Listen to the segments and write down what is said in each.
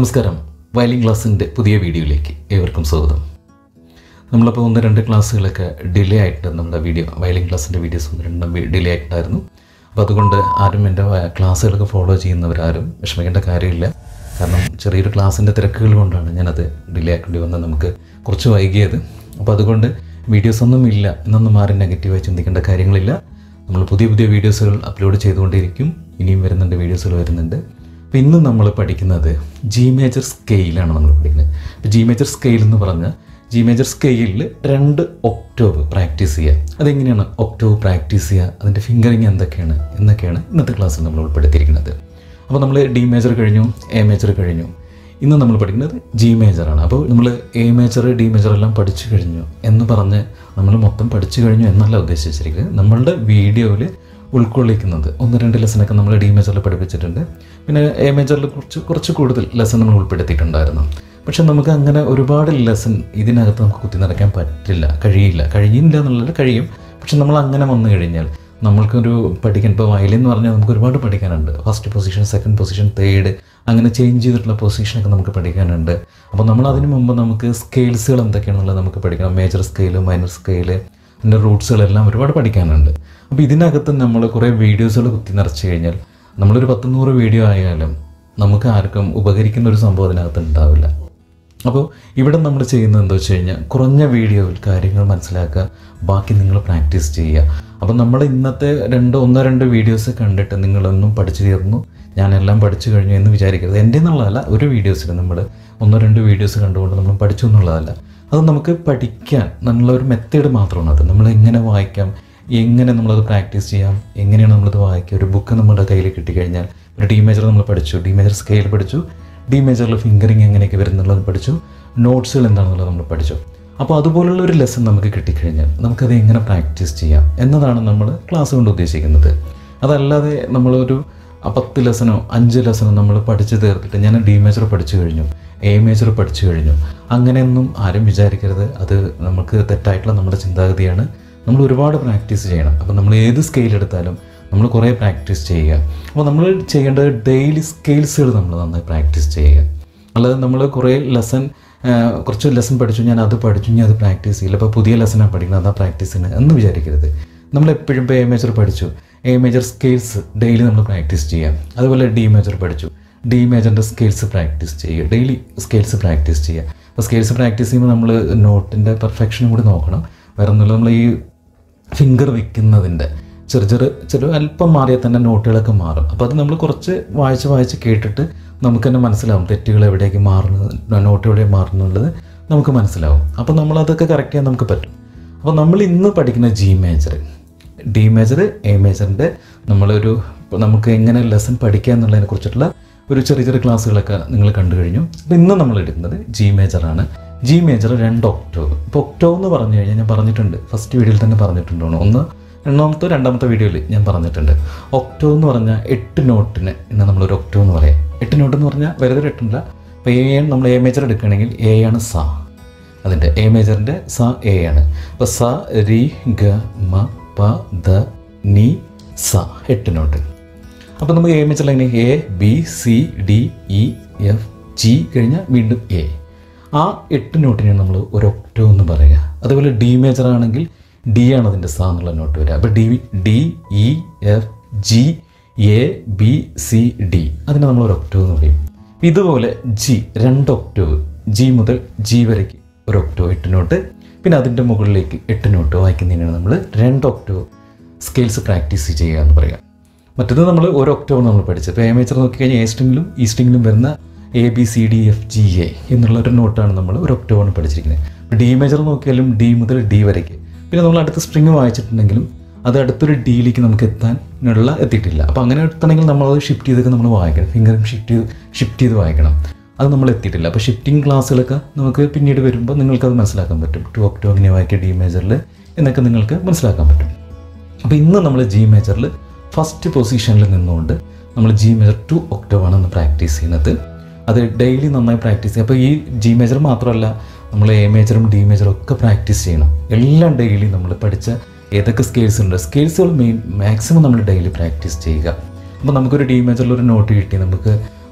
നമസ്കാരം വയലിൻ ക്ലാസ്സിൻ്റെ പുതിയ വീഡിയോയിലേക്ക് ഏവർക്കും സ്വാഗതം നമ്മളിപ്പോൾ ഒന്ന് രണ്ട് ക്ലാസ്സുകളൊക്കെ ഡിലേ ആയിട്ട് നമ്മുടെ വീഡിയോ വയലിൻ ക്ലാസ്സിൻ്റെ വീഡിയോസ് ഒന്ന് രണ്ടും ഡിലേ ആയിട്ടുണ്ടായിരുന്നു അപ്പോൾ അതുകൊണ്ട് ആരും എൻ്റെ വ- ക്ലാസ്സുകളൊക്കെ ഫോളോ ചെയ്യുന്നവരാരും വിഷമിക്കേണ്ട കാര്യമില്ല കാരണം ചെറിയൊരു ക്ലാസ്സിൻ്റെ തിരക്കുകൾ കൊണ്ടാണ് ഞാനത് ഡിലേ ആക്കേണ്ടി വന്നത് നമുക്ക് കുറച്ച് വൈകിയത് അപ്പോൾ അതുകൊണ്ട് വീഡിയോസ് ഒന്നും ഇല്ല എന്നൊന്നും ആരും നെഗറ്റീവായി ചിന്തിക്കേണ്ട കാര്യങ്ങളില്ല നമ്മൾ പുതിയ പുതിയ വീഡിയോസുകൾ അപ്ലോഡ് ചെയ്തുകൊണ്ടിരിക്കും ഇനിയും വരുന്നുണ്ട് വീഡിയോസുകൾ വരുന്നുണ്ട് അപ്പോൾ ഇന്ന് നമ്മൾ പഠിക്കുന്നത് ജി മേജർ സ്കെയിലാണ് നമ്മൾ പഠിക്കുന്നത് അപ്പോൾ ജി മേജർ സ്കെയിൽ എന്ന് പറഞ്ഞാൽ ജി മേജർ സ്കെയിലിൽ രണ്ട് ഒക്ടോവ് പ്രാക്ടീസ് ചെയ്യുക അതെങ്ങനെയാണ് ഒക്ടോവ് പ്രാക്ടീസ് ചെയ്യുക അതിൻ്റെ ഫിംഗറിങ് എന്തൊക്കെയാണ് എന്നൊക്കെയാണ് ഇന്നത്തെ ക്ലാസ്സിൽ നമ്മൾ ഉൾപ്പെടുത്തിയിരിക്കുന്നത് അപ്പോൾ നമ്മൾ ഡി മേജർ കഴിഞ്ഞു എ മേജർ കഴിഞ്ഞു ഇന്ന് നമ്മൾ പഠിക്കുന്നത് ജി മേജറാണ് അപ്പോൾ നമ്മൾ എ മേജർ ഡി മേജർ എല്ലാം പഠിച്ചു കഴിഞ്ഞു എന്ന് പറഞ്ഞ് നമ്മൾ മൊത്തം പഠിച്ചു കഴിഞ്ഞു എന്നല്ല ഉദ്ദേശിച്ചിരിക്കുന്നത് നമ്മളുടെ വീഡിയോയിൽ ഉൾക്കൊള്ളിക്കുന്നത് ഒന്ന് രണ്ട് ലെസനൊക്കെ നമ്മൾ ഡി മേജറിൽ പഠിപ്പിച്ചിട്ടുണ്ട് പിന്നെ എ മേജറിൽ കുറച്ച് കുറച്ച് കൂടുതൽ ലെസൺ നമ്മൾ ഉൾപ്പെടുത്തിയിട്ടുണ്ടായിരുന്നു പക്ഷെ നമുക്ക് അങ്ങനെ ഒരുപാട് ലെസൺ ഇതിനകത്ത് നമുക്ക് കുത്തി നിറയ്ക്കാൻ പറ്റില്ല കഴിയില്ല കഴിയില്ല എന്നുള്ളത് കഴിയും പക്ഷെ നമ്മൾ അങ്ങനെ വന്നു കഴിഞ്ഞാൽ നമ്മൾക്കൊരു പഠിക്കാൻ ഇപ്പോൾ വയലിൻ എന്ന് പറഞ്ഞാൽ നമുക്ക് ഒരുപാട് പഠിക്കാനുണ്ട് first position second position third അങ്ങനെ ചേഞ്ച് ചെയ്തിട്ടുള്ള പൊസിഷനൊക്കെ നമുക്ക് പഠിക്കാനുണ്ട് അപ്പോൾ നമ്മൾ അതിന് മുമ്പ് നമുക്ക് സ്കെയിൽസുകൾ എന്തൊക്കെയാണെന്നുള്ളത് നമുക്ക് പഠിക്കണം മേജർ സ്കെയിൽ മൈനർ സ്കെയിൽ അതിൻ്റെ റൂട്ട്സുകളെല്ലാം ഒരുപാട് പഠിക്കാനുണ്ട് അപ്പോൾ ഇതിനകത്ത് നമ്മൾ കുറേ വീഡിയോസുകൾ കുത്തി നിറച്ച് കഴിഞ്ഞാൽ നമ്മളൊരു പത്ത് നൂറ് വീഡിയോ ആയാലും നമുക്ക് ആർക്കും ഉപകരിക്കുന്ന ഒരു സംഭവം അതിനകത്ത് ഉണ്ടാവില്ല അപ്പോൾ ഇവിടെ നമ്മൾ ചെയ്യുന്നത് എന്താ വെച്ച് കഴിഞ്ഞാൽ കുറഞ്ഞ വീഡിയോയിൽ കാര്യങ്ങൾ മനസ്സിലാക്കുക ബാക്കി നിങ്ങൾ പ്രാക്ടീസ് ചെയ്യുക അപ്പോൾ നമ്മൾ ഇന്നത്തെ രണ്ടോ ഒന്നോ രണ്ടോ വീഡിയോസ് കണ്ടിട്ട് നിങ്ങളൊന്നും പഠിച്ചു തീർന്നു ഞാനെല്ലാം പഠിച്ചു കഴിഞ്ഞു എന്ന് വിചാരിക്കരുത് എൻ്റെ എന്നുള്ളതല്ല ഒരു വീഡിയോസിൽ നമ്മൾ ഒന്നോ രണ്ടോ വീഡിയോസ് കണ്ടുകൊണ്ട് നമ്മൾ പഠിച്ചു എന്നുള്ളതല്ല അത് നമുക്ക് പഠിക്കാൻ നമ്മളൊരു ഒരു മെത്തേഡ് മാത്രമാണ് അത് നമ്മൾ എങ്ങനെ വായിക്കാം എങ്ങനെ നമ്മളത് പ്രാക്ടീസ് ചെയ്യാം എങ്ങനെയാണ് നമ്മളത് വായിക്കുക ഒരു ബുക്ക് നമ്മുടെ കയ്യിൽ കിട്ടിക്കഴിഞ്ഞാൽ ഒരു ഡി മേജർ നമ്മൾ പഠിച്ചു ഡി മേജർ സ്കെയിൽ പഠിച്ചു ഡി മേജറിൽ ഫിംഗറിങ് എങ്ങനെയൊക്കെ വരുന്നുള്ളത് പഠിച്ചു നോട്ട്സുകൾ എന്താണെന്നുള്ളത് നമ്മൾ പഠിച്ചു അപ്പോൾ അതുപോലുള്ള ഒരു ലെസൺ നമുക്ക് കിട്ടിക്കഴിഞ്ഞാൽ നമുക്കത് എങ്ങനെ പ്രാക്ടീസ് ചെയ്യാം എന്നതാണ് നമ്മൾ ക്ലാസ് കൊണ്ട് ഉദ്ദേശിക്കുന്നത് അതല്ലാതെ നമ്മളൊരു ആ പത്ത് ലെസനോ അഞ്ച് ലെസനോ നമ്മൾ പഠിച്ചു തീർത്തിട്ട് ഞാൻ ഡി മേജർ പഠിച്ചു കഴിഞ്ഞു എ മേജർ പഠിച്ചു കഴിഞ്ഞു അങ്ങനെയൊന്നും ആരും വിചാരിക്കരുത് അത് നമുക്ക് തെറ്റായിട്ടുള്ള നമ്മുടെ ചിന്താഗതിയാണ് നമ്മൾ ഒരുപാട് പ്രാക്ടീസ് ചെയ്യണം അപ്പോൾ നമ്മൾ ഏത് സ്കെയിൽ എടുത്താലും നമ്മൾ കുറേ പ്രാക്ടീസ് ചെയ്യുക അപ്പോൾ നമ്മൾ ചെയ്യേണ്ടത് ഡെയിലി സ്കെയിൽസുകൾ നമ്മൾ നന്നായി പ്രാക്ടീസ് ചെയ്യുക അല്ലാതെ നമ്മൾ കുറേ ലെസൺ കുറച്ച് ലെസൺ പഠിച്ചു ഞാൻ അത് പഠിച്ചു ഞാൻ അത് പ്രാക്ടീസ് ചെയ്യില്ല അപ്പോൾ പുതിയ ലെസനാണ് പഠിക്കുന്നത് അതാ പ്രാക്ടീസ് ചെയ്യുന്നത് എന്ന് വിചാരിക്കരുത് നമ്മൾ എപ്പോഴും ഇപ്പോൾ എ മേജർ പഠിച്ചു എ മേജർ സ്കെയിൽസ് ഡെയിലി നമ്മൾ പ്രാക്ടീസ് ചെയ്യാം അതുപോലെ ഡി മേജർ പഠിച്ചു ഡി മേജറിൻ്റെ സ്കെയിൽസ് പ്രാക്ടീസ് ചെയ്യുക ഡെയിലി സ്കെയിൽസ് പ്രാക്ടീസ് ചെയ്യുക അപ്പോൾ സ്കെയിൽസ് പ്രാക്ടീസ് ചെയ്യുമ്പോൾ നമ്മൾ നോട്ടിൻ്റെ പെർഫെക്ഷനും കൂടി നോക്കണം വേറെ ഒന്നുമില്ല നമ്മൾ ഈ ഫിംഗർ വെക്കുന്നതിൻ്റെ ചെറു ചെറു ചെറു അല്പം മാറിയാൽ തന്നെ നോട്ടുകളൊക്കെ മാറും അപ്പോൾ അത് നമ്മൾ കുറച്ച് വായിച്ച് വായിച്ച് കേട്ടിട്ട് നമുക്ക് തന്നെ മനസ്സിലാവും തെറ്റുകൾ എവിടേക്ക് മാറുന്നത് നോട്ട് എവിടെ മാറുന്നുള്ളത് നമുക്ക് മനസ്സിലാവും അപ്പോൾ നമ്മൾ അതൊക്കെ കറക്റ്റ് ചെയ്യാൻ നമുക്ക് പറ്റും അപ്പോൾ നമ്മൾ ഇന്ന് പഠിക്കുന്ന G major D major A മേജറിൻ്റെ നമ്മളൊരു ഇപ്പോൾ നമുക്ക് എങ്ങനെ ലെസൺ പഠിക്കുക എന്നുള്ളതിനെ കുറിച്ചിട്ടുള്ള ഒരു ചെറിയ ചെറിയ ക്ലാസ്സുകളൊക്കെ നിങ്ങൾ കണ്ടു കഴിഞ്ഞു അപ്പോൾ ഇന്ന് നമ്മൾ എടുക്കുന്നത് ജി മേജറാണ് ജി മേജർ രണ്ട് ഒക്ടോവ് ഇപ്പോൾ ഒക്ടോവ് എന്ന് പറഞ്ഞു കഴിഞ്ഞാൽ ഞാൻ പറഞ്ഞിട്ടുണ്ട് ഫസ്റ്റ് വീഡിയോയിൽ തന്നെ പറഞ്ഞിട്ടുണ്ടോ ഒന്ന് രണ്ടാമത്തെ രണ്ടാമത്തെ വീഡിയോയിൽ ഞാൻ പറഞ്ഞിട്ടുണ്ട് ഒക്ടോവ് എന്ന് പറഞ്ഞാൽ എട്ട് നോട്ടിന് എന്ന് നമ്മളൊരു ഒക്ടോവ് എന്ന് പറയാം എട്ട് നോട്ട് എന്ന് പറഞ്ഞാൽ വെറുതെ ഒരു എട്ടില്ല അപ്പോൾ എ നമ്മൾ എ മേജർ എടുക്കുകയാണെങ്കിൽ എ ആണ് സാ അതിൻ്റെ എ മേജറിൻ്റെ സ എ ആണ് അപ്പോൾ സ രി ഗ മ പ ദ നി സ എട്ട് നോട്ട് അപ്പോൾ നമുക്ക് എ മേജറിൽ എങ്ങനെ A B C D E F G കഴിഞ്ഞാൽ വീണ്ടും എ ആ എട്ട് നോട്ടിനെയാണ് നമ്മൾ ഒരു ഒക്ടോ എന്ന് പറയുക അതുപോലെ ഡി മേജർ ആണെങ്കിൽ ഡി ആണ് അതിൻ്റെ സാ എന്നുള്ള നോട്ട് വരിക അപ്പോൾ D D E F G A B C D അതിനെ നമ്മൾ ഒരു ഒക്ടോ എന്ന് പറയും ഇതുപോലെ ജി രണ്ട് ഒക്ടോവ് ജി മുതൽ ജി വരയ്ക്ക് ഒരു ഒക്ടോ എട്ട് നോട്ട് പിന്നെ അതിൻ്റെ മുകളിലേക്ക് എട്ട് നോട്ട് വായിക്കുന്നതിനാണ് നമ്മൾ രണ്ട് ഒക്ടോവ് സ്കെയിൽസ് പ്രാക്ടീസ് ചെയ്യുക എന്ന് പറയുക മറ്റത് നമ്മൾ ഒരു ഒക്ടോവ് നമ്മൾ പഠിച്ചത് ഇപ്പോൾ എ മേച്ചർ നോക്കിക്കഴിഞ്ഞാൽ എ സ്ട്രിങ്ങിലും ഈ സ്ട്രിങ്ങിലും വരുന്ന A B C D F G A എന്നുള്ള ഒരു നോട്ടാണ് നമ്മൾ ഒരു ഒക്ടോവാണ് പഠിച്ചിരിക്കുന്നത് ഇപ്പോൾ ഡി മേജർ നോക്കിയാലും ഡി മുതൽ ഡി വരയ്ക്ക് പിന്നെ നമ്മൾ അടുത്ത സ്ട്രിങ് വായിച്ചിട്ടുണ്ടെങ്കിലും അത് അടുത്തൊരു ഡിയിലേക്ക് നമുക്ക് എത്താനുള്ള എത്തിയിട്ടില്ല അപ്പോൾ അങ്ങനെ എത്തണമെങ്കിൽ നമ്മളത് ഷിഫ്റ്റ് ചെയ്തൊക്കെ നമ്മൾ വായിക്കണം ഫിംഗറും ഷിഫ്റ്റ് ചെയ്ത് ഷിഫ്റ്റ് ചെയ്ത് വായിക്കണം അത് നമ്മൾ എത്തിയിട്ടില്ല അപ്പോൾ ഷിഫ്റ്റിംഗ് ക്ലാസ്സുകളൊക്കെ നമുക്ക് പിന്നീട് വരുമ്പോൾ നിങ്ങൾക്കത് മനസ്സിലാക്കാൻ പറ്റും ടു ഒക്ടോ ഇങ്ങനെ വായിക്കുക ഡി മേജറിൽ എന്നൊക്കെ നിങ്ങൾക്ക് മനസ്സിലാക്കാൻ പറ്റും അപ്പോൾ ഇന്ന് നമ്മൾ ജി മേജറിൽ ഫസ്റ്റ് പൊസിഷനിൽ നിന്നുകൊണ്ട് നമ്മൾ ജി മേജർ ടു ഒക്ടോവ് ആണ് ഇന്ന് പ്രാക്ടീസ് ചെയ്യുന്നത് അത് ഡെയിലി നന്നായി പ്രാക്ടീസ് ചെയ്യുക അപ്പോൾ ഈ ജി മേജർ മാത്രമല്ല നമ്മൾ എ മേജറും ഡി മേജറും ഒക്കെ പ്രാക്ടീസ് ചെയ്യണം എല്ലാം ഡെയിലി നമ്മൾ പഠിച്ച ഏതൊക്കെ സ്കെയിൽസ് ഉണ്ട് സ്കെയിൽസുകൾ മെയിൻ മാക്സിമം നമ്മൾ ഡെയിലി പ്രാക്ടീസ് ചെയ്യുക അപ്പോൾ നമുക്കൊരു ഡി മേജറിൽ ഒരു നോട്ട് കിട്ടി നമുക്ക്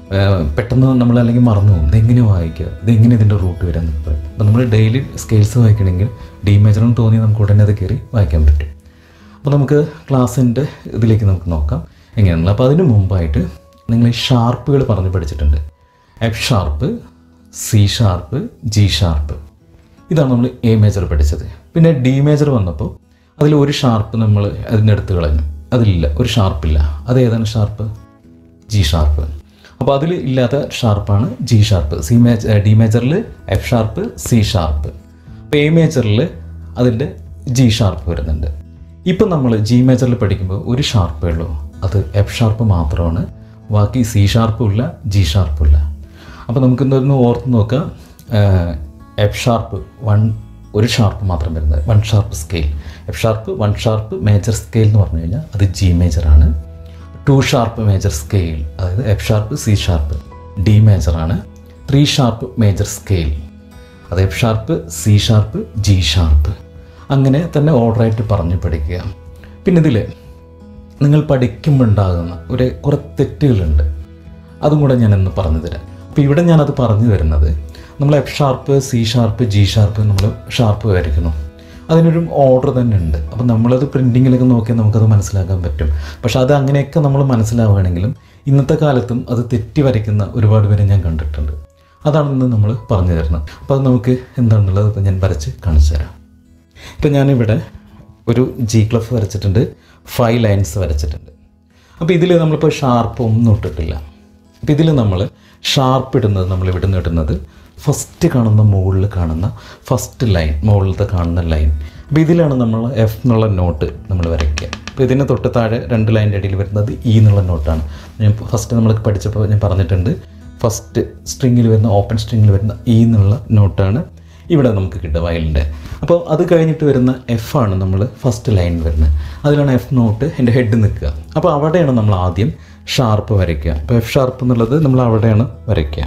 ഏഹ് പെട്ടെന്ന് നമ്മൾ അല്ലെങ്കിൽ മറന്നു പോകും ഇതെങ്ങനെ വായിക്കുക ഇതെങ്ങനെ ഇതിൻ്റെ റൂട്ട് വരാൻ പറയും അപ്പോൾ നമ്മൾ ഡെയിലി സ്കെയിൽസ് വായിക്കണമെങ്കിൽ ഡി മേജർ എന്ന് തോന്നി നമുക്ക് ഉടനെ അത് കയറി വായിക്കാൻ പറ്റും അപ്പോൾ നമുക്ക് ക്ലാസ്സിൻ്റെ ഇതിലേക്ക് നമുക്ക് നോക്കാം എങ്ങനെയാണല്ലോ അപ്പോൾ അതിന് മുമ്പായിട്ട് നിങ്ങൾ ഈ ഷാർപ്പുകൾ പറഞ്ഞ് പഠിച്ചിട്ടുണ്ട് F sharp C sharp G sharp ഇതാണ് നമ്മൾ എ മേജർ പഠിച്ചത് പിന്നെ ഡി മേജർ വന്നപ്പോൾ അതിൽ ഒരു ഷാർപ്പ് നമ്മൾ അതിൻ്റെ അടുത്ത് കളഞ്ഞു അതിലില്ല ഒരു ഷാർപ്പില്ല അത് ഏതാണ് ഷാർപ്പ് ജി ഷാർപ്പ് അപ്പോൾ അതിൽ ഇല്ലാത്ത ഷാർപ്പാണ് G sharp C major D മേജറിൽ എഫ് ഷാർപ്പ് സി ഷാർപ്പ് അപ്പോൾ എ മേജറിൽ അതിൻ്റെ ജി ഷാർപ്പ് വരുന്നുണ്ട് ഇപ്പം നമ്മൾ ജി മേജറിൽ പഠിക്കുമ്പോൾ ഒരു ഷാർപ്പേ ഉള്ളൂ അത് എഫ് ഷാർപ്പ് മാത്രമാണ് ബാക്കി സി ഷാർപ്പും ഇല്ല ജി ഷാർപ്പും ഇല്ല അപ്പോൾ നമുക്ക് ഇന്നൊന്ന് ഓർത്ത് നോക്കാം എഫ് ഷാർപ്പ് വൺ ഒരു ഷാർപ്പ് മാത്രം വരുന്നത് one sharp scale F sharp one sharp major scale എന്ന് പറഞ്ഞു കഴിഞ്ഞാൽ അത് ജി മേജറാണ് ടു ഷാർപ്പ് മേജർ സ്കെയിൽ അതായത് F sharp C sharp D മേജറാണ് ത്രീ ഷാർപ്പ് മേജർ സ്കെയിൽ അത് F sharp C sharp G sharp അങ്ങനെ തന്നെ ഓർഡറായിട്ട് പറഞ്ഞ് പഠിക്കുക പിന്നെ ഇതിൽ നിങ്ങൾ പഠിക്കുമ്പോൾ ഉണ്ടാകുന്ന ഒരു കുറേ തെറ്റുകളുണ്ട് അതും കൂടെ ഞാൻ ഇന്ന് പറഞ്ഞു തരാം അപ്പോൾ ഇവിടെ ഞാനത് പറഞ്ഞു തരുന്നത് നമ്മൾ F sharp C sharp G sharp നമ്മൾ ഷാർപ്പ് വരയ്ക്കുന്നു അതിനൊരു ഓർഡർ തന്നെ ഉണ്ട് അപ്പം നമ്മളത് പ്രിൻറ്റിങ്ങിലൊക്കെ നോക്കിയാൽ നമുക്കത് മനസ്സിലാക്കാൻ പറ്റും പക്ഷെ അത് അങ്ങനെയൊക്കെ നമ്മൾ മനസ്സിലാവുകയാണെങ്കിലും ഇന്നത്തെ കാലത്തും അത് തെറ്റി വരയ്ക്കുന്ന ഒരുപാട് പേരെ ഞാൻ കണ്ടിട്ടുണ്ട് അതാണ് ഇന്ന് നമ്മൾ പറഞ്ഞു തരുന്നത് അപ്പോൾ അത് നമുക്ക് എന്താണെന്നുള്ളത് ഇപ്പം ഞാൻ വരച്ച് കാണിച്ചു തരാം ഇപ്പം ഞാനിവിടെ ഒരു ജി ക്ലഫ് വരച്ചിട്ടുണ്ട് ഫൈവ് ലൈൻസ് വരച്ചിട്ടുണ്ട് അപ്പോൾ ഇതിൽ നമ്മളിപ്പോൾ ഷാർപ്പ് ഒന്നും ഇട്ടിട്ടില്ല അപ്പോൾ ഇതിൽ നമ്മൾ ഷാർപ്പ് ഇടുന്നത് നമ്മൾ ഇവിടെ നിന്ന് ഇടുന്നത് ഫസ്റ്റ് കാണുന്ന മുകളിൽ കാണുന്ന ഫസ്റ്റ് ലൈൻ മുകളിലത്തെ കാണുന്ന ലൈൻ അപ്പോൾ ഇതിലാണ് നമ്മൾ എഫ് എന്നുള്ള നോട്ട് നമ്മൾ വരയ്ക്കുക അപ്പോൾ ഇതിന് തൊട്ട് താഴെ രണ്ട് ലൈൻ്റെ ഇടയിൽ വരുന്നത് ഇ എന്നുള്ള നോട്ടാണ് ഞാൻ ഫസ്റ്റ് നമ്മൾ പഠിച്ചപ്പോൾ ഞാൻ പറഞ്ഞിട്ടുണ്ട് ഫസ്റ്റ് സ്ട്രിങ്ങിൽ വരുന്ന ഓപ്പൺ സ്ട്രിങ്ങിൽ വരുന്ന ഇ എന്നുള്ള നോട്ടാണ് ഇവിടെ നമുക്ക് കിട്ടുക വയലിൻ്റെ അപ്പോൾ അത് കഴിഞ്ഞിട്ട് വരുന്ന എഫ് ആണ് നമ്മൾ ഫസ്റ്റ് ലൈൻ വരുന്നത് അതിലാണ് എഫ് നോട്ട് എൻ്റെ ഹെഡ് നിൽക്കുക അപ്പോൾ അവിടെയാണ് നമ്മൾ ആദ്യം ഷാർപ്പ് വരയ്ക്കുക അപ്പോൾ എഫ് ഷാർപ്പ് എന്നുള്ളത് നമ്മൾ അവിടെയാണ് വരയ്ക്കുക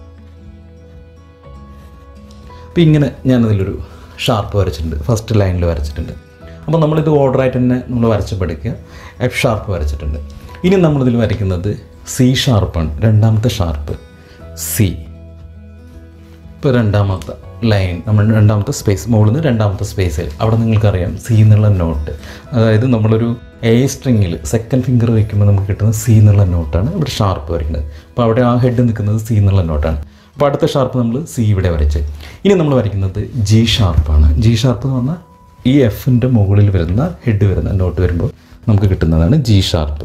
അപ്പോൾ ഇങ്ങനെ ഞാനതിലൊരു ഷാർപ്പ് വരച്ചിട്ടുണ്ട് ഫസ്റ്റ് ലൈനിൽ വരച്ചിട്ടുണ്ട് അപ്പോൾ നമ്മളിത് ഓർഡറായിട്ട് തന്നെ നമ്മൾ വരച്ച് പഠിക്കുക എഫ് ഷാർപ്പ് വരച്ചിട്ടുണ്ട് ഇനി നമ്മളിതിൽ വരയ്ക്കുന്നത് സി ഷാർപ്പാണ് രണ്ടാമത്തെ ഷാർപ്പ് സി ഇപ്പോൾ രണ്ടാമത്തെ ലൈൻ നമ്മൾ രണ്ടാമത്തെ സ്പേസ് മുകളിൽ നിന്ന് രണ്ടാമത്തെ സ്പേസിൽ അവിടെ നിങ്ങൾക്കറിയാം സി എന്നുള്ള നോട്ട് അതായത് നമ്മളൊരു എ സ്ട്രിങ്ങിൽ സെക്കൻഡ് ഫിംഗർ വയ്ക്കുമ്പോൾ നമുക്ക് കിട്ടുന്ന സി എന്നുള്ള നോട്ടാണ് ഇവിടെ ഷാർപ്പ് വരയ്ക്കുന്നത് അപ്പോൾ അവിടെ ആ ഹെഡ് നിൽക്കുന്നത് സി എന്നുള്ള നോട്ടാണ് അപ്പോൾ അടുത്ത ഷാർപ്പ് നമ്മൾ സി ഇവിടെ വരച്ച് ഇനി നമ്മൾ വരയ്ക്കുന്നത് ജി ഷാർപ്പാണ് ജി ഷാർപ്പ് എന്ന് പറഞ്ഞാൽ ഈ എഫിൻ്റെ മുകളിൽ വരുന്ന ഹെഡ് വരുന്ന നോട്ട് വരുമ്പോൾ നമുക്ക് കിട്ടുന്നതാണ് ജി ഷാർപ്പ്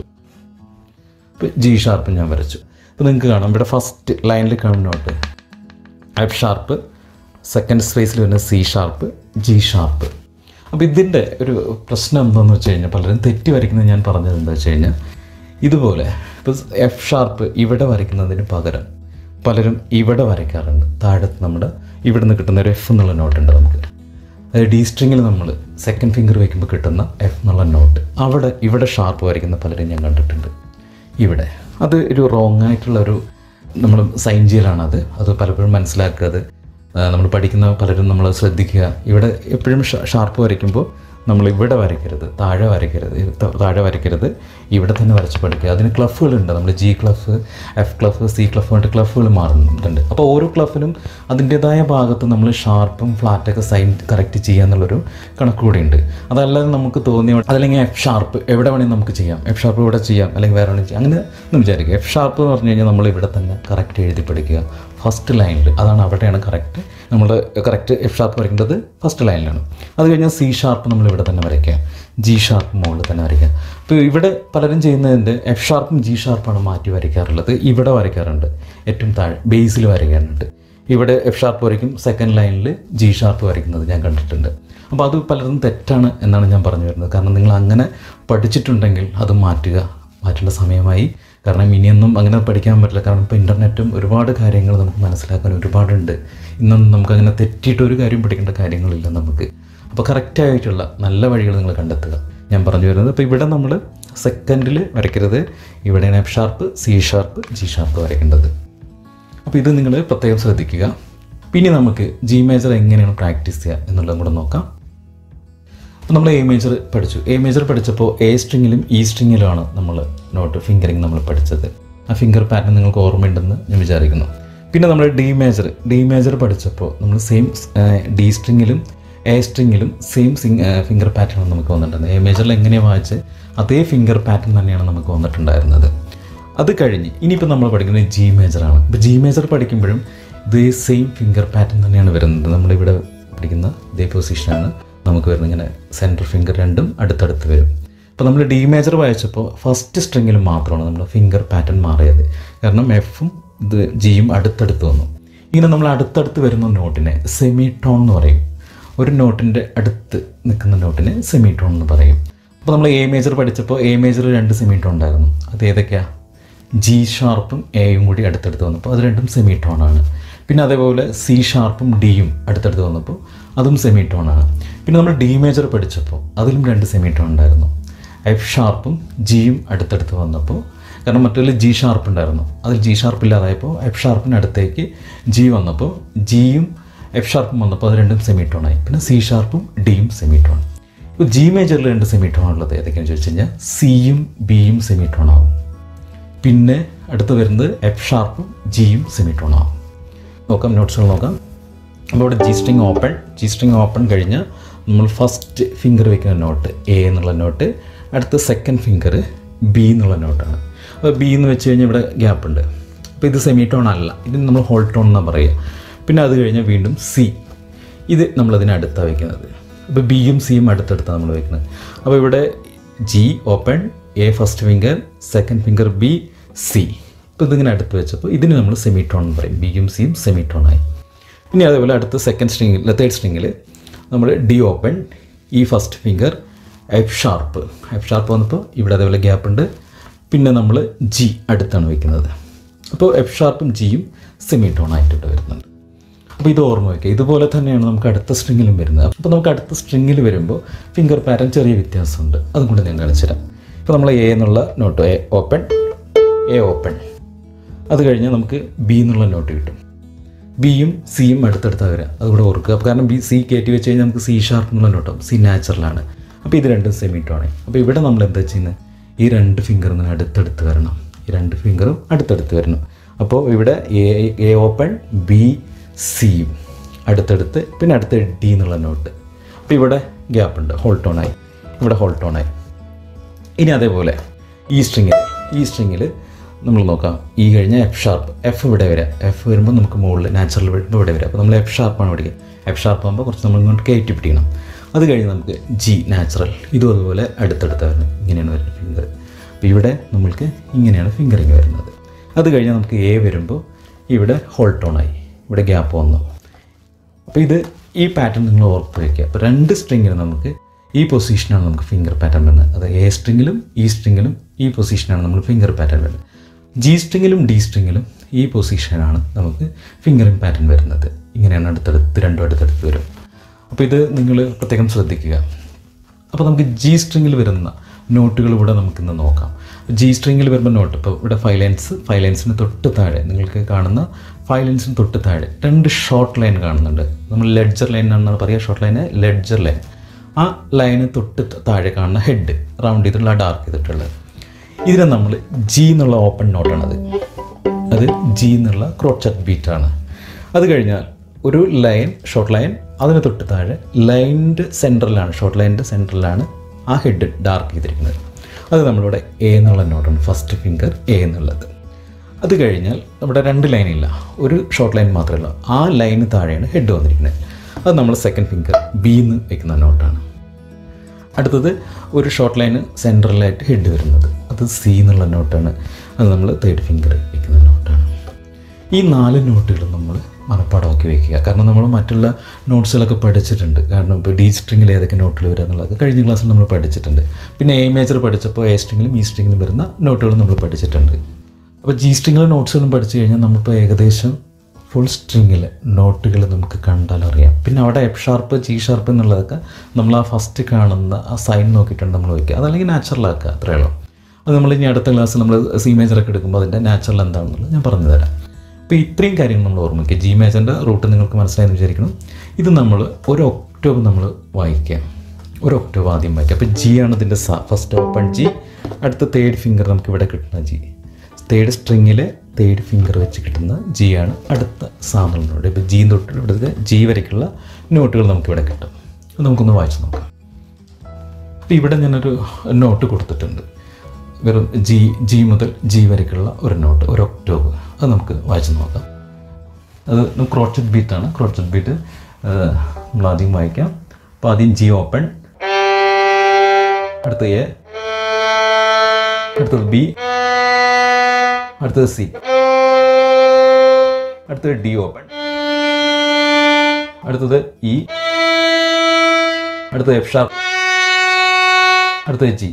ഇപ്പോൾ ജി ഷാർപ്പ് ഞാൻ വരച്ചു അപ്പോൾ നിങ്ങൾക്ക് കാണാം ഇവിടെ ഫസ്റ്റ് ലൈനിൽ കാണുന്ന നോട്ട് എഫ് ഷാർപ്പ് സെക്കൻഡ് സ്പേസിൽ വരുന്ന സി ഷാർപ്പ് ജി ഷാർപ്പ് അപ്പോൾ ഇതിൻ്റെ ഒരു പ്രശ്നം എന്താണെന്ന് വെച്ച് കഴിഞ്ഞാൽ പലരും തെറ്റി വരയ്ക്കുന്നത് ഞാൻ പറഞ്ഞത് എന്താ വെച്ച് കഴിഞ്ഞാൽ ഇതുപോലെ ഇപ്പോൾ എഫ് ഷാർപ്പ് ഇവിടെ വരയ്ക്കുന്നതിന് പകരം പലരും ഇവിടെ വരയ്ക്കാറുണ്ട് താഴത്ത് നമ്മുടെ ഇവിടെ നിന്ന് കിട്ടുന്ന ഒരു എഫ് എന്നുള്ള നോട്ടുണ്ട് നമുക്ക് അതായത് ഡി സ്ട്രിങ്ങിൽ നമ്മൾ സെക്കൻഡ് ഫിംഗർ വയ്ക്കുമ്പോൾ കിട്ടുന്ന എഫ് എന്നുള്ള നോട്ട് അവിടെ ഇവിടെ ഷാർപ്പ് വരയ്ക്കുന്ന പലരും ഞാൻ കണ്ടിട്ടുണ്ട് ഇവിടെ അത് ഒരു റോങ് ആയിട്ടുള്ള ഒരു നമ്മൾ സൈൻ ചെയ്യലാണത് അത് പലപ്പോഴും മനസ്സിലാക്കുക അത് നമ്മൾ പഠിക്കുന്ന പലരും നമ്മൾ ശ്രദ്ധിക്കുക ഇവിടെ എപ്പോഴും ഷാർപ്പ് വരയ്ക്കുമ്പോൾ നമ്മൾ ഇവിടെ വരയ്ക്കരുത് താഴെ വരയ്ക്കരുത് ഇത് ത- താഴെ വരയ്ക്കരുത് ഇവിടെ തന്നെ വരച്ച് പഠിക്കുക അതിന് ക്ലഫുകളുണ്ട് നമ്മൾ G clef F clef C clef കൊണ്ട് ക്ലഫുകൾ മാറുന്നുണ്ട് അപ്പോൾ ഓരോ ക്ലഫിനും അതിൻ്റെതായ ഭാഗത്ത് നമ്മൾ ഷാർപ്പും ഫ്ലാറ്റൊക്കെ സൈൻ കറക്റ്റ് ചെയ്യുക എന്നുള്ളൊരു കണക്ക് കൂടി ഉണ്ട് അതല്ലാതെ നമുക്ക് തോന്നിയ അതല്ലെങ്കിൽ എഫ് ഷാർപ്പ് എവിടെ വേണമെങ്കിൽ നമുക്ക് ചെയ്യാം എഫ് ഷാർപ്പ് ഇവിടെ ചെയ്യാം അല്ലെങ്കിൽ വേറെ വേണമെങ്കിൽ ചെയ്യാം അങ്ങനെ ഒന്ന് വിചാരിക്കുക എഫ് ഷാർപ്പ് എന്ന് പറഞ്ഞു കഴിഞ്ഞാൽ നമ്മൾ ഇവിടെ തന്നെ കറക്റ്റ് എഴുതി പഠിക്കുക ഫസ്റ്റ് ലൈനിൽ അതാണ് അവിടെയാണ് കറക്റ്റ് നമ്മൾ കറക്റ്റ് എഫ് ഷാർപ്പ് വരയ്ക്കേണ്ടത് ഫസ്റ്റ് ലൈനിലാണ് അത് കഴിഞ്ഞാൽ സി ഷാർപ്പ് നമ്മൾ ഇവിടെ തന്നെ വരയ്ക്കുക ജി ഷാർപ്പ് മുകളിൽ തന്നെ വരയ്ക്കുക അപ്പോൾ ഇവിടെ പലരും ചെയ്യുന്നതിൻ്റെ എഫ് ഷാർപ്പും ജി ഷാർപ്പാണ് മാറ്റി വരയ്ക്കാറുള്ളത് ഇവിടെ വരയ്ക്കാറുണ്ട് ഏറ്റവും താഴെ ബേസിൽ വരയ്ക്കാറുണ്ട് ഇവിടെ എഫ് ഷാർപ്പ് വരയ്ക്കും സെക്കൻഡ് ലൈനിൽ ജി ഷാർപ്പ് വരയ്ക്കുന്നത് ഞാൻ കണ്ടിട്ടുണ്ട് അപ്പോൾ അത് പലതും തെറ്റാണ് എന്നാണ് ഞാൻ പറഞ്ഞു വരുന്നത് കാരണം നിങ്ങൾ അങ്ങനെ പഠിച്ചിട്ടുണ്ടെങ്കിൽ അത് മാറ്റുക മാറ്റേണ്ട സമയമായി കാരണം ഇനിയൊന്നും അങ്ങനെ പഠിക്കാൻ പറ്റില്ല കാരണം ഇപ്പോൾ ഇൻ്റർനെറ്റും ഒരുപാട് കാര്യങ്ങൾ നമുക്ക് മനസ്സിലാക്കാൻ ഒരുപാടുണ്ട് ഇന്നൊന്നും നമുക്ക് അങ്ങനെ തെറ്റിയിട്ട് ഒരു കാര്യം പഠിക്കേണ്ട കാര്യങ്ങളില്ല നമുക്ക് അപ്പോൾ കറക്റ്റായിട്ടുള്ള നല്ല വഴികൾ നിങ്ങൾ കണ്ടെത്തുക ഞാൻ പറഞ്ഞു വരുന്നത് അപ്പോൾ ഇവിടെ നമ്മൾ സെക്കൻഡിൽ വരയ്ക്കരുത് ഇവിടെയാണ് F sharp C sharp G sharp വരയ്ക്കേണ്ടത് അപ്പോൾ ഇത് നിങ്ങൾ പ്രത്യേകം ശ്രദ്ധിക്കുക പിന്നെ നമുക്ക് ജി മേജർ എങ്ങനെയാണ് പ്രാക്ടീസ് ചെയ്യുക എന്നുള്ളതും കൂടെ നോക്കാം അപ്പോൾ നമ്മൾ എ മേജർ പഠിച്ചു എ മേജർ പഠിച്ചപ്പോൾ എ സ്ട്രിങ്ങിലും ഇ സ്ട്രിങ്ങിലുമാണ് നമ്മൾ നോട്ട് ഫിംഗറിങ് നമ്മൾ പഠിച്ചത് ആ ഫിംഗർ പാറ്റേൺ നിങ്ങൾക്ക് ഓർമ്മയുണ്ടെന്ന് ഞാൻ വിചാരിക്കുന്നു പിന്നെ നമ്മൾ ഡി മേജർ ഡി മേജർ പഠിച്ചപ്പോൾ നമ്മൾ സെയിം ഡി സ്ട്രിങ്ങിലും എ സ്ട്രിങ്ങിലും സെയിം സിങ് ഫിംഗർ പാറ്റേൺ നമുക്ക് വന്നിട്ടുണ്ട് എ മേജറിൽ എങ്ങനെയാണ് വായിച്ച് അതേ ഫിംഗർ പാറ്റേൺ തന്നെയാണ് നമുക്ക് വന്നിട്ടുണ്ടായിരുന്നത് അത് കഴിഞ്ഞ് ഇനിയിപ്പോൾ നമ്മൾ പഠിക്കുന്നത് ജി മേജറാണ് ഇപ്പോൾ ജി മേജർ പഠിക്കുമ്പോഴും ഇതേ സെയിം ഫിംഗർ പാറ്റേൺ തന്നെയാണ് വരുന്നത് നമ്മളിവിടെ പഠിക്കുന്ന ഇതേ പൊസിഷനാണ് നമുക്ക് വരുന്നത് ഇങ്ങനെ സെൻറ്റർ ഫിംഗർ രണ്ടും അടുത്തടുത്ത് വരും അപ്പോൾ നമ്മൾ ഡി മേജർ വായിച്ചപ്പോൾ ഫസ്റ്റ് സ്ട്രിങ്ങിൽ മാത്രമാണ് നമ്മുടെ ഫിംഗർ പാറ്റേൺ മാറിയത് കാരണം എഫും ഇത് ജിയും അടുത്തടുത്ത് വന്നു ഇങ്ങനെ നമ്മൾ അടുത്തടുത്ത് വരുന്ന നോട്ടിനെ സെമി ടോൺ എന്ന് പറയും ഒരു നോട്ടിൻ്റെ അടുത്ത് നിൽക്കുന്ന നോട്ടിനെ സെമി ടോൺ എന്ന് പറയും അപ്പോൾ നമ്മൾ എ മേജർ പഠിച്ചപ്പോൾ എ മേജർ രണ്ട് സെമി ടോൺ ഉണ്ടായിരുന്നു അത് ഏതൊക്കെയാണ് ജി ഷാർപ്പും എയും കൂടി അടുത്തടുത്ത് വന്നപ്പോൾ അത് രണ്ടും സെമി ടോൺ ആണ് പിന്നെ അതേപോലെ സി ഷാർപ്പും ഡിയും അടുത്തടുത്ത് വന്നപ്പോൾ അതും സെമി ടോൺ ആണ് പിന്നെ നമ്മൾ ഡി മേജർ പഠിച്ചപ്പോൾ അതിലും രണ്ട് സെമി ടോൺ ഉണ്ടായിരുന്നു എഫ് ഷാർപ്പും ജിയും അടുത്തടുത്ത് വന്നപ്പോൾ കാരണം മറ്റൊരു ജി ഷാർപ്പ് ഉണ്ടായിരുന്നു അതിൽ ജി ഷാർപ്പ് ഇല്ലാതായപ്പോൾ എഫ് ഷാർപ്പിന് അടുത്തേക്ക് ജി വന്നപ്പോൾ ജിയും എഫ് ഷാർപ്പും വന്നപ്പോൾ അത് രണ്ടും സെമി ടോൺ ആയി പിന്നെ സി ഷാർപ്പും ഡിയും സെമി ടോൺ ഇപ്പോൾ ജി മേജറിൽ രണ്ട് സെമി ടോൺ ഉള്ളത് ഏതൊക്കെയാണെന്ന് ചോദിച്ചു കഴിഞ്ഞാൽ സിയും ബിയും സെമി ടോൺ ആവും പിന്നെ അടുത്ത് വരുന്നത് എഫ് ഷാർപ്പും ജിയും സെമി ടോൺ ആവും നോക്കാം നോട്ട്സുകൾ നോക്കാം അപ്പോൾ ഇവിടെ G string open G string open കഴിഞ്ഞ് നമ്മൾ ഫസ്റ്റ് ഫിംഗർ വെക്കുന്ന നോട്ട് എ എന്നുള്ള നോട്ട് അടുത്ത സെക്കൻഡ് ഫിംഗർ ബി എന്നുള്ള നോട്ടാണ് അപ്പോൾ ബി എന്ന് വെച്ച് കഴിഞ്ഞാൽ ഇവിടെ ഗ്യാപ്പ് ഉണ്ട് അപ്പോൾ ഇത് സെമി ടോൺ അല്ല ഇത് നമ്മൾ ഹോൾ ടോൺ എന്നാണ് പറയുക പിന്നെ അത് കഴിഞ്ഞ് വീണ്ടും സി ഇത് നമ്മളതിന് അടുത്താണ് വെക്കുന്നത് അപ്പോൾ ബിയും സിയും അടുത്തടുത്താണ് നമ്മൾ വെക്കുന്നത് അപ്പോൾ ഇവിടെ G open A first finger second finger B C ഇപ്പോൾ ഇതിങ്ങനെ അടുത്ത് വെച്ചപ്പോൾ ഇതിന് നമ്മൾ സെമി ടോൺ എന്ന് പറയും ബിയും സിയും സെമി ടോൺ ആയി ഇനി അതേപോലെ അടുത്ത സെക്കൻഡ് സ്ട്രിങ്ങിൽ തേർഡ് സ്ട്രിങ്ങിൽ നമ്മൾ ഡി ഓപ്പൺ ഈ first finger F sharp F sharp വന്നപ്പോൾ ഇവിടെ അതേപോലെ ഗ്യാപ്പ് ഉണ്ട് പിന്നെ നമ്മൾ ജി അടുത്താണ് വെക്കുന്നത് അപ്പോൾ എഫ് ഷാർപ്പും ജിയും സെമി ടോൺ ആയിട്ടിട്ട് വരുന്നുണ്ട് അപ്പോൾ ഇത് ഓർമ്മ വയ്ക്കുക ഇതുപോലെ തന്നെയാണ് നമുക്ക് അടുത്ത സ്ട്രിങ്ങിലും വരുന്നത് അപ്പോൾ നമുക്ക് അടുത്ത സ്ട്രിങ്ങിൽ വരുമ്പോൾ ഫിംഗർ പാറ്റേൺ ചെറിയ വ്യത്യാസമുണ്ട് അതും കൂടി ഞാൻ കാണിച്ചുതരാം ഇപ്പോൾ നമ്മൾ എ എന്നുള്ള note A open A open അത് കഴിഞ്ഞ് നമുക്ക് ബി എന്നുള്ള നോട്ട് കിട്ടും ബിയും സിയും അടുത്തടുത്താണ് വരിക അതുകൂടെ ഓർക്കുക അപ്പോൾ കാരണം ബി സി കയറ്റി വെച്ച് കഴിഞ്ഞാൽ നമുക്ക് സി ഷാർപ്പ് എന്നുള്ള നോട്ടാവും സി നാച്ചുറലാണ് അപ്പോൾ ഇത് രണ്ടും സെമി ടോണായി അപ്പോൾ ഇവിടെ നമ്മൾ എന്താ ചെയ്യുന്നത് ഈ രണ്ട് ഫിംഗറും തന്നെ അടുത്തടുത്ത് വരണം ഈ രണ്ട് ഫിംഗറും അടുത്തടുത്ത് വരണം അപ്പോൾ ഇവിടെ എ എ ഓപ്പൺ ബി സിയും അടുത്തടുത്ത് പിന്നെ അടുത്ത് ഡി എന്നുള്ള നോട്ട് അപ്പോൾ ഇവിടെ ഗ്യാപ്പ് ഉണ്ട് ഹോൾ ടോണായി ഇവിടെ ഹോൾ ടോണായി ഇനി അതേപോലെ ഈ സ്ട്രിങ്ങിൽ ഈ സ്ട്രിങ്ങിൽ നമ്മൾ നോക്കാം ഈ കഴിഞ്ഞാൽ എഫ് ഷാർപ്പ് എഫ് ഇവിടെ വരിക എഫ് വരുമ്പോൾ നമുക്ക് മുകളിൽ നാച്ചുറൽ വരുമ്പോൾ ഇവിടെ വരിക അപ്പോൾ നമ്മൾ എഫ് ഷാർപ്പാണ് പഠിക്കുക എഫ് ഷാർപ്പ് ആകുമ്പോൾ കുറച്ച് നമ്മൾ ഇങ്ങോട്ട് കയറ്റി പിടിക്കണം അത് കഴിഞ്ഞ് നമുക്ക് ജി നാച്ചുറൽ ഇതും അതുപോലെ അടുത്തടുത്ത് വരുന്നത് ഇങ്ങനെയാണ് വരുന്നത് ഫിംഗർ അപ്പോൾ ഇവിടെ നമ്മൾക്ക് ഇങ്ങനെയാണ് ഫിംഗറിങ് വരുന്നത് അത് കഴിഞ്ഞ് നമുക്ക് എ വരുമ്പോൾ ഇവിടെ ഹോൾ ടോണായി ഇവിടെ ഗ്യാപ്പ് വന്നു അപ്പോൾ ഇത് ഈ പാറ്റേൺ നിങ്ങൾ ഓർത്ത് വയ്ക്കുക അപ്പോൾ രണ്ട് സ്ട്രിങ്ങിന് നമുക്ക് ഈ പൊസിഷനാണ് നമുക്ക് ഫിംഗർ പാറ്റേൺ വരുന്നത് അത് എ സ്ട്രിങ്ങിലും ഈ സ്ട്രിങ്ങിലും ഈ പൊസിഷനാണ് നമ്മൾ ഫിംഗർ പാറ്റേൺ വരുന്നത് ജി സ്ട്രിങ്ങിലും ഡി സ്ട്രിങ്ങിലും ഈ പൊസിഷനാണ് നമുക്ക് ഫിംഗറിങ് പാറ്റേൺ വരുന്നത് ഇങ്ങനെയാണ് അടുത്തടുത്ത് രണ്ടും അടുത്തടുത്ത് വരും അപ്പോൾ ഇത് നിങ്ങൾ പ്രത്യേകം ശ്രദ്ധിക്കുക അപ്പോൾ നമുക്ക് ജി സ്ട്രിങ്ങിൽ വരുന്ന നോട്ടുകൾ ഇവിടെ നമുക്കിന്ന് നോക്കാം ജി സ്ട്രിങ്ങിൽ വരുമ്പോൾ നോട്ട് ഇപ്പോൾ ഇവിടെ ഫൈവ് ലൈൻസ് ഫൈവ് ലൈൻസിന് തൊട്ട് താഴെ നിങ്ങൾക്ക് കാണുന്ന ഫൈവ് ലൈൻസിന് തൊട്ട് താഴെ രണ്ട് ഷോർട്ട് ലൈൻ കാണുന്നുണ്ട് നമ്മൾ ലെഡ്ജർ ലൈൻ എന്നാണ് പറയുക ഷോർട്ട് ലൈന് ലെഡ്ജർ ലൈൻ ആ ലൈന് തൊട്ട് താഴെ കാണുന്ന ഹെഡ് റൗണ്ട് ചെയ്തിട്ടുള്ള ഡാർക്ക് ചെയ്തിട്ടുള്ളത് ഇതിനെ നമ്മൾ ജി എന്നുള്ള ഓപ്പൺ നോട്ടാണത് അത് ജി എന്നുള്ള ക്രോച്ചറ്റ് ബീറ്റാണ് അത് കഴിഞ്ഞാൽ ഒരു ലൈൻ ഷോർട്ട് ലൈൻ അതിന് തൊട്ട് താഴെ ലൈനിൻ്റെ സെൻറ്ററിലാണ് ഷോർട്ട് ലൈനിൻ്റെ സെൻറ്ററിലാണ് ആ ഹെഡ് ഡാർക്ക് ചെയ്തിരിക്കുന്നത് അത് നമ്മളിവിടെ എ എന്നുള്ള നോട്ടാണ് ഫസ്റ്റ് ഫിംഗർ എ എന്നുള്ളത് അത് കഴിഞ്ഞാൽ നമ്മുടെ രണ്ട് ലൈനില്ല ഒരു ഷോർട്ട് ലൈൻ മാത്രമേ ഉള്ളൂ ആ ലൈന് താഴെയാണ് ഹെഡ് വന്നിരിക്കുന്നത് അത് നമ്മൾ സെക്കൻഡ് ഫിംഗർ ബി എന്ന് വെക്കുന്ന നോട്ടാണ് അടുത്തത് ഒരു ഷോർട്ട് ലൈന് സെൻട്രലായിട്ട് ഹെഡ് വരുന്നത് അത് സി എന്നുള്ള നോട്ടാണ് അത് നമ്മൾ തേർഡ് ഫിംഗർ വെക്കുന്ന നോട്ടാണ് ഈ നാല് നോട്ടുകളും നമ്മൾ മനപ്പാടമാക്കി വെക്കുക കാരണം നമ്മൾ മറ്റുള്ള നോട്ട്സുകളൊക്കെ പഠിച്ചിട്ടുണ്ട് കാരണം ഇപ്പോൾ ഡി സ്ട്രിങ്ങിൽ ഏതൊക്കെ നോട്ടുകൾ വരിക എന്നുള്ളത് കഴിഞ്ഞ ക്ലാസ്സിൽ നമ്മൾ പഠിച്ചിട്ടുണ്ട് പിന്നെ എ മേജർ പഠിച്ചപ്പോൾ എ സ്ട്രിങ്ങിലും ഇ സ്ട്രിങ്ങിലും വരുന്ന നോട്ടുകൾ നമ്മൾ പഠിച്ചിട്ടുണ്ട് അപ്പോൾ ജി സ്ട്രിങ്ങിലെ നോട്ട്സുകളും പഠിച്ചു കഴിഞ്ഞാൽ നമ്മളിപ്പോൾ ഏകദേശം ഫുൾ സ്ട്രിങ്ങിൽ നോട്ടുകൾ നമുക്ക് കണ്ടാൽ അറിയാം പിന്നെ അവിടെ എഫ് ഷാർപ്പ് ജി ഷാർപ്പ് എന്നുള്ളതൊക്കെ നമ്മൾ ആ ഫസ്റ്റ് കാണുന്ന ആ സൈൻ നോക്കിയിട്ടുണ്ട് നമ്മൾ വയ്ക്കുക അതല്ലെങ്കിൽ നാച്ചുറൽ ആക്കുക അത്രയേ ഉള്ളൂ അത് നമ്മൾ ഇനി അടുത്ത ക്ലാസ്സിൽ നമ്മൾ സി മേജറൊക്കെ എടുക്കുമ്പോൾ അതിൻ്റെ നാച്ചുറൽ എന്താണെന്നുള്ളത് ഞാൻ പറഞ്ഞു തരാം അപ്പോൾ ഇത്രയും കാര്യങ്ങൾ നമ്മൾ ഓർമ്മിക്കുക ജി മേജറിൻ്റെ റൂട്ട് നിങ്ങൾക്ക് മനസ്സിലായെന്ന് വിചാരിക്കണം ഇത് നമ്മൾ ഒരു ഒക്ടോബ് നമ്മൾ വായിക്കുക ഒരു ഒക്ടോബ് ആദ്യം വായിക്കുക അപ്പോൾ ജി ആണ് ഇതിൻ്റെ ഫസ്റ്റ് ഓപ്പൺ ജി അടുത്ത തേർഡ് ഫിംഗർ നമുക്ക് ഇവിടെ കിട്ടുന്ന ജി തേർഡ് സ്ട്രിങ്ങിലെ തേർഡ് ഫിംഗർ വെച്ച് കിട്ടുന്ന ജി ആണ് അടുത്ത സാമ്പിൾ നോട്ട് ഇപ്പോൾ ജി തൊട്ട് ഇവിടുത്തെ ജി വരയ്ക്കുള്ള നോട്ടുകൾ നമുക്കിവിടെ കിട്ടും അത് നമുക്കൊന്ന് വായിച്ച് നോക്കാം അപ്പോൾ ഇവിടെ ഞാനൊരു നോട്ട് കൊടുത്തിട്ടുണ്ട് വെറും ജി ജി മുതൽ ജി വരയ്ക്കുള്ള ഒരു നോട്ട് ഒരു ഒക്ടോബ് അത് നമുക്ക് വായിച്ച് നോക്കാം അത് ക്രോച്ചഡ് ബീറ്റാണ് ക്രോച്ചഡ് ബീറ്റ് നമ്മൾ ആദ്യം വായിക്കാം അപ്പോൾ ആദ്യം ജി ഓപ്പൺ അടുത്ത എ അടുത്തത് ബി അടുത്തത് സി അടുത്തത് ഡി ഓപ്പൺ അടുത്തത് ഇ അടുത്തത് എഫ് ഷാർപ്പ് അടുത്തത് ജി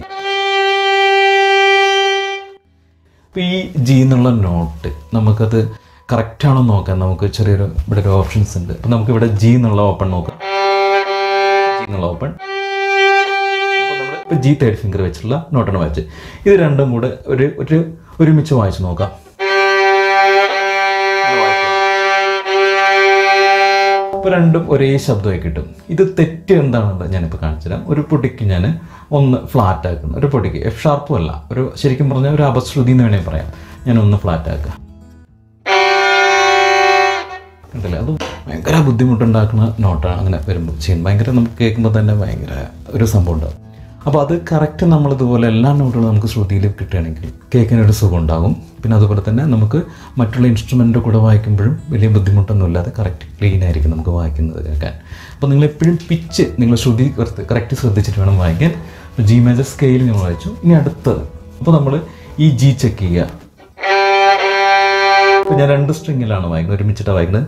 ഇപ്പോൾ ഈ ജി എന്നുള്ള നോട്ട് നമുക്കത് കറക്റ്റ് ആണോ നോക്കാൻ നമുക്ക് ചെറിയൊരു ഇവിടെ ഒരു ഓപ്ഷൻസ് ഉണ്ട് അപ്പോൾ നമുക്ക് ഇവിടെ ജി എന്നുള്ള ഓപ്പൺ നോക്കാം ജി എന്നുള്ള ഓപ്പൺ ഇപ്പോൾ ജി തേർഡ് ഫിംഗർ വെച്ചിട്ടുള്ള നോട്ടാണ് വായിച്ച് ഇത് രണ്ടും കൂടെ ഒരു ഒരു ഒരുമിച്ച് വായിച്ച് നോക്കാം ഇപ്പോൾ രണ്ടും ഒരേ ശബ്ദമായി കിട്ടും ഇത് തെറ്റ് എന്താണെന്ന് ഞാനിപ്പോൾ കാണിച്ചു തരാം ഒരു പൊടിക്ക് ഞാൻ ഒന്ന് ഫ്ലാറ്റ് ആക്കുന്നു ഒരു പൊടിക്ക് എഫ് ഷാർപ്പും അല്ല ഒരു ശരിക്കും പറഞ്ഞാൽ ഒരു അപശ്രുതി എന്ന് വേണമെങ്കിൽ പറയാം ഞാൻ ഒന്ന് ഫ്ലാറ്റ് ആക്കുക കണ്ടില്ലേ അത് ഭയങ്കര ബുദ്ധിമുട്ടുണ്ടാക്കുന്ന നോട്ടാണ് അങ്ങനെ വരുമ്പോൾ ചെയ്യുന്നത് ഭയങ്കര നമുക്ക് കേൾക്കുമ്പോൾ തന്നെ ഭയങ്കര ഒരു സംഭവം ഉണ്ടാവും അപ്പോൾ അത് കറക്റ്റ് നമ്മളിതുപോലെ എല്ലാ നോട്ടുകളും നമുക്ക് ശ്രുതിയിൽ കിട്ടുകയാണെങ്കിൽ കേൾക്കാനൊരു സുഖം ഉണ്ടാകും പിന്നെ അതുപോലെ തന്നെ നമുക്ക് മറ്റുള്ള ഇൻസ്ട്രുമെൻ്റ് കൂടെ വായിക്കുമ്പോഴും വലിയ ബുദ്ധിമുട്ടൊന്നും ഇല്ലാതെ കറക്റ്റ് ക്ലീൻ ആയിരിക്കും നമുക്ക് വായിക്കുന്നത് കേൾക്കാൻ അപ്പോൾ നിങ്ങൾ എപ്പോഴും പിച്ച് നിങ്ങൾ ശ്രുതി കറക്റ്റ് ശ്രദ്ധിച്ചിട്ട് വേണം വായിക്കാൻ അപ്പോൾ ജി മേജർ സ്കെയിൽ നമ്മൾ വായിച്ചു ഇനി അടുത്തത് അപ്പോൾ നമ്മൾ ഈ ജി ചെക്ക് ചെയ്യുക അപ്പോൾ ഞാൻ രണ്ട് സ്ട്രിങ്ങിലാണ് വായിക്കുന്നത് ഒരുമിച്ചിട്ടാണ് വായിക്കുന്നത്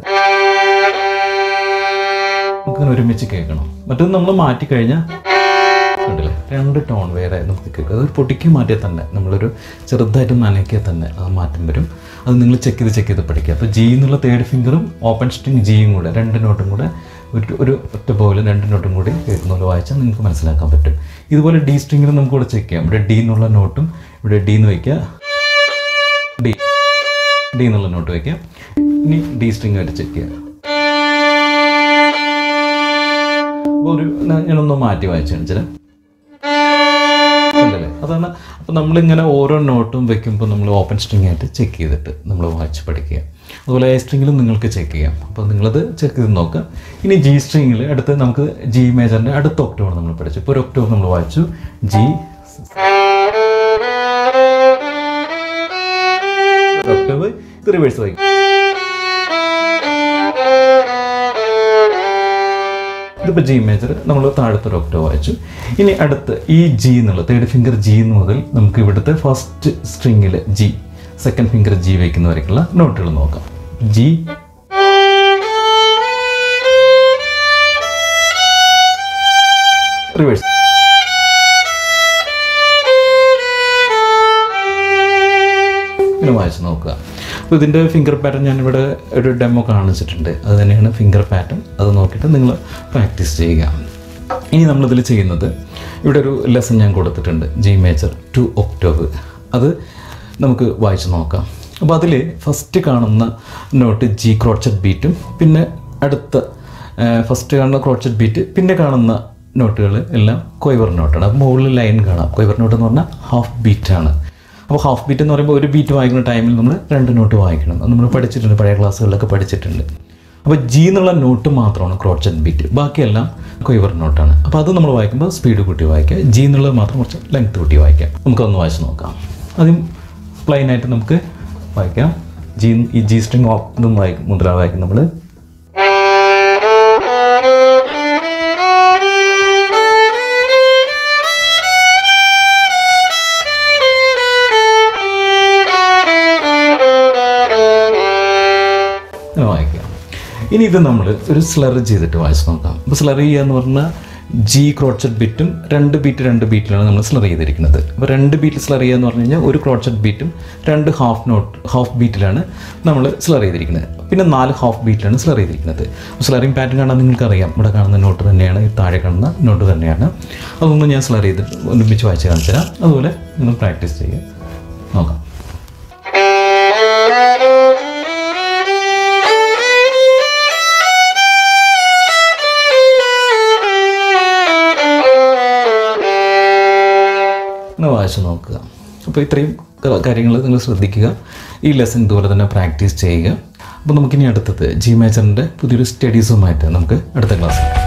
നമുക്കിങ്ങനെ ഒരുമിച്ച് കേൾക്കണം മറ്റൊന്ന് നമ്മൾ മാറ്റി കഴിഞ്ഞാൽ ഉണ്ടല്ലേ രണ്ട് ടോൺ വേറെ നമുക്ക് കേൾക്കും അത് പൊട്ടിക്ക് മാറ്റിയാൽ തന്നെ നമ്മളൊരു ചെറുതായിട്ട് നനയ്ക്കിയാൽ തന്നെ അത് മാറ്റം വരും അത് നിങ്ങൾ ചെക്ക് ചെയ്ത് ചെക്ക് ചെയ്ത് പഠിക്കുക അപ്പോൾ ജി എന്നുള്ള തേർഡ് ഫിംഗറും ഓപ്പൺ സ്ട്രിങ് ജിയും കൂടെ രണ്ട് നോട്ടും കൂടെ ഒരു ഒരു ഒറ്റ പോലെ രണ്ട് നോട്ടും കൂടി കേൾക്കുന്ന പോലെ വായിച്ചാൽ നിങ്ങൾക്ക് മനസ്സിലാക്കാൻ പറ്റും ഇതുപോലെ ഡി സ്ട്രിങ്ങിൽ നമുക്ക് കൂടെ ചെക്ക് ചെയ്യാം ഇവിടെ ഡി എന്നുള്ള നോട്ടും ഇവിടെ ഡി എന്ന് വയ്ക്കുക ഡി ഡി എന്നുള്ള നോട്ട് വയ്ക്കുക ഇനി ഡി സ്ട്രിങ് ആയിട്ട് ചെക്ക് ചെയ്യുക അപ്പോൾ ഒരു ഞാനൊന്ന് മാറ്റി വായിച്ചു കാണിച്ചാൽ ഉണ്ടല്ലേ അതാണ് അപ്പോൾ നമ്മളിങ്ങനെ ഓരോ നോട്ടും വെക്കുമ്പോൾ നമ്മൾ ഓപ്പൺ സ്ട്രിങ് ആയിട്ട് ചെക്ക് ചെയ്തിട്ട് നമ്മൾ വായിച്ച് പഠിക്കുക അതുപോലെ എ സ്ട്രിങ്ങിലും നിങ്ങൾക്ക് ചെക്ക് ചെയ്യാം അപ്പോൾ നിങ്ങളത് ചെക്ക് ചെയ്ത് നോക്കുക ഇനി ജി സ്ട്രിങ്ങിൽ അടുത്ത് നമുക്ക് ജി മേജറിൻ്റെ അടുത്ത ഒക്ടോബർ നമ്മൾ പഠിച്ചു ഇപ്പോൾ ഒരു ഒക്ടോബർ നമ്മൾ വായിച്ചു ജി ഒക്ടോബർ ഇത് റിവേഴ്സ് വായിക്കും ഇതിപ്പോൾ ജി മേജർ നമ്മൾ താഴത്തെ ഒരു ഒക്ടോ വായിച്ചു ഇനി അടുത്ത് ഈ ജി എന്നുള്ള തേർഡ് ഫിംഗർ ജി മുതൽ നമുക്ക് ഇവിടുത്തെ ഫസ്റ്റ് സ്ട്രിങ്ങിൽ ജി സെക്കൻഡ് ഫിംഗർ ജി വയ്ക്കുന്ന വരയ്ക്കുള്ള നോട്ടുകൾ നോക്കാം ജി റിവേഴ്സ് ഇങ്ങനെ വായിച്ച് നോക്കുക അപ്പോൾ ഇതിൻ്റെ ഫിംഗർ പാറ്റേൺ ഞാനിവിടെ ഒരു ഡെമോ കാണിച്ചിട്ടുണ്ട് അത് തന്നെയാണ് ഫിംഗർ പാറ്റേൺ അത് നോക്കിയിട്ട് നിങ്ങൾ പ്രാക്ടീസ് ചെയ്യുക ഇനി നമ്മളിതിൽ ചെയ്യുന്നത് ഇവിടെ ഒരു ലെസൺ ഞാൻ കൊടുത്തിട്ടുണ്ട് ജി മേജർ ടു ഒക്ടോബർ അത് നമുക്ക് വായിച്ച് നോക്കാം അപ്പോൾ അതിൽ ഫസ്റ്റ് കാണുന്ന നോട്ട് ജി ക്രോച്ചഡ് ബീറ്റും പിന്നെ അടുത്ത ഫസ്റ്റ് കാണുന്ന ക്രോച്ചഡ് ബീറ്റ് പിന്നെ കാണുന്ന നോട്ടുകൾ എല്ലാം കൊയ്വർ നോട്ടാണ് അപ്പോൾ മുകളിൽ ലൈൻ കാണാം കൊയ്വർ നോട്ട് എന്ന് പറഞ്ഞാൽ ഹാഫ് ബീറ്റാണ് അപ്പോൾ ഹാഫ് ബീറ്റ് എന്ന് പറയുമ്പോൾ ഒരു ബീറ്റ് വായിക്കുന്ന ടൈമിൽ നമ്മൾ രണ്ട് നോട്ട് വായിക്കണം അത് നമ്മൾ പഠിച്ചിട്ടുണ്ട് പഴയ ക്ലാസ്സുകളിലൊക്കെ പഠിച്ചിട്ടുണ്ട് അപ്പോൾ ജി എന്നുള്ള നോട്ട് മാത്രമാണ് ക്രോച്ചഡ് ബീറ്റ് ബാക്കിയെല്ലാം കൊയ്വർ നോട്ടാണ് അപ്പോൾ അത് നമ്മൾ വായിക്കുമ്പോൾ സ്പീഡ് കൂട്ടി വായിക്കുക ജി എന്നുള്ളത് മാത്രം കുറച്ച് ലെങ്ത് കൂട്ടി വായിക്കാം നമുക്കൊന്ന് വായിച്ച് നോക്കാം ആദ്യം പ്ലെയിൻ ആയിട്ട് നമുക്ക് വായിക്കാം ജി ഈ ജി സ്ട്രിങ് ഇതും വായിക്കും മുദ്ര വായിക്കും നമ്മൾ അങ്ങനെ വായിക്കാം ഇനി ഇത് നമ്മൾ ഒരു സ്ലർ ചെയ്തിട്ട് വായിച്ച് നോക്കാം അപ്പോൾ സ്ലർ ചെയ്യുക എന്ന് പറഞ്ഞാൽ ജി ക്രോച്ചഡ് ബീറ്റും രണ്ട് ബീറ്റ് രണ്ട് ബീറ്റിലാണ് നമ്മൾ സ്ലർ ചെയ്തിരിക്കുന്നത് അപ്പോൾ രണ്ട് ബീറ്റ് സ്ലർ ചെയ്യുക എന്ന് പറഞ്ഞു കഴിഞ്ഞാൽ ഒരു ക്രോച്ചഡ് ബീറ്റും രണ്ട് ഹാഫ് നോട്ട് ഹാഫ് ബീറ്റിലാണ് നമ്മൾ സ്ലർ ചെയ്തിരിക്കുന്നത് പിന്നെ നാല് ഹാഫ് ബീറ്റിലാണ് സ്ലർ ചെയ്തിരിക്കുന്നത് അപ്പോൾ സ്ലറിങ് പാറ്റേൺ കാണാൻ നിങ്ങൾക്കറിയാം ഇവിടെ കാണുന്ന നോട്ട് തന്നെയാണ് ഈ താഴെ കാണുന്ന നോട്ട് തന്നെയാണ് അതൊന്നും ഞാൻ സ്ലർ ചെയ്തിട്ട് ഒരുമിച്ച് വായിച്ച് കാണിച്ചു തരാം അതുപോലെ നിങ്ങൾ പ്രാക്ടീസ് ചെയ്യുക നോക്കാം ഒന്ന് വായിച്ച് നോക്കുക അപ്പോൾ ഇത്രയും കാര്യങ്ങൾ നിങ്ങൾ ശ്രദ്ധിക്കുക ഈ ലെസൺ ഇതുപോലെ തന്നെ പ്രാക്ടീസ് ചെയ്യുക അപ്പോൾ നമുക്കിനി അടുത്തത് ജി മേജറിൻ്റെ പുതിയൊരു സ്റ്റഡീസുമായിട്ട് നമുക്ക് അടുത്ത ക്ലാസ്സിൽ